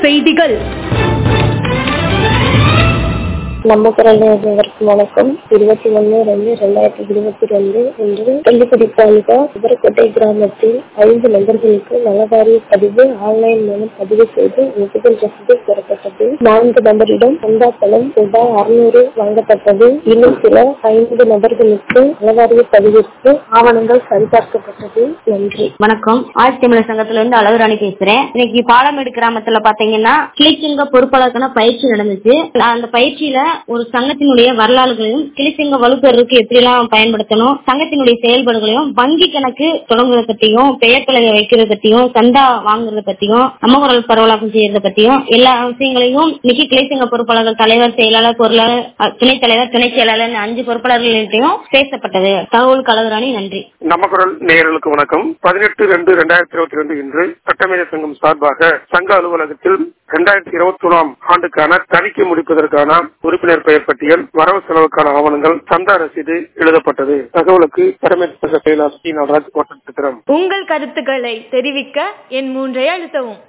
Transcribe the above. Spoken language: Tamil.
செய்திகள் நம்ம குரல் நேயர்களுக்கு வணக்கம் இருபத்தி ஒன்னு ரெண்டு ரெண்டாயிரத்தி இருபத்தி ரெண்டு இன்று பள்ளிப்படி தாலுகா உபரக்கோட்டை கிராமத்தில் ஐந்து நபர்களுக்கு நலவாரிய பதிவு ஆன்லைன் மூலம் பதிவு செய்து ஒப்புதல் ரசீது பெறப்பட்டது நான்கு நபரிடம் சந்தா பணம் ரூபாய் அறுநூறு வழங்கப்பட்டது இன்னும் சில ஐந்து நபர்களுக்கு நலவாரிய பதிவிற்கு ஆவணங்கள் சரிபார்க்கப்பட்டது நன்றி வணக்கம் ஆதித்தமிழர் சங்கத்துல இருந்து அழகுராணி பேசுறேன் இன்னைக்கு பாலமேடு கிராமத்துல பாத்தீங்கன்னா கிளிச்சிங்க பொறுப்பாளருக்கான பயிற்சி நடந்துச்சு அந்த பயிற்சியில ஒரு சங்கத்தினுடைய வரலாறுகளையும் கிளிச்சிங்க வலுப்பெறருக்கு எப்படி எல்லாம் பயன்படுத்தணும் சங்கத்தினுடைய செயல்பாடுகளையும் வங்கி கணக்கு தொடங்குறத பத்தியும் பெயர் பலகை வைக்கிறத பத்தியும் சந்தா வாங்குறத பத்தியும் நம்ம குரல் பரவலாக்கம் செய்யறத பத்தியும் எல்லா விஷயங்களையும் இன்னைக்கு கிளைச்சங்க பொறுப்பாளர்கள் தலைவர் செயலாளர் பொருளாளர் அஹ், துணைத் தலைவர் துணை செயலாளர் அஞ்சு பொறுப்பாளர்கள்ட்டையும் பேசப்பட்டது தகவல் கலவராணி நன்றி நம்ம குரல் நேயர்களுக்கு வணக்கம் பதினெட்டு ரெண்டு ரெண்டாயிரத்தி இருபத்தி ரெண்டு இன்று சட்டமேத சங்கம் சார்பாக சங்க அலுவலகத்தில் இரண்டாயிரத்தி இருபத்தி ஒன்றாம் ஆண்டுக்கான தணிக்கை முடிப்பதற்கான உறுப்பினர் பெயர் பட்டியல் வரவு செலவுக்கான ஆவணங்கள் சந்தா ரசீது எழுதப்பட்டது தகவலுக்கு சட்டமேத சங்க செயலாளர் சி நடராஜ் கோட்டத்திரம் உங்கள் கருத்துக்களை தெரிவிக்க என் மூன்றை அழுத்தவும்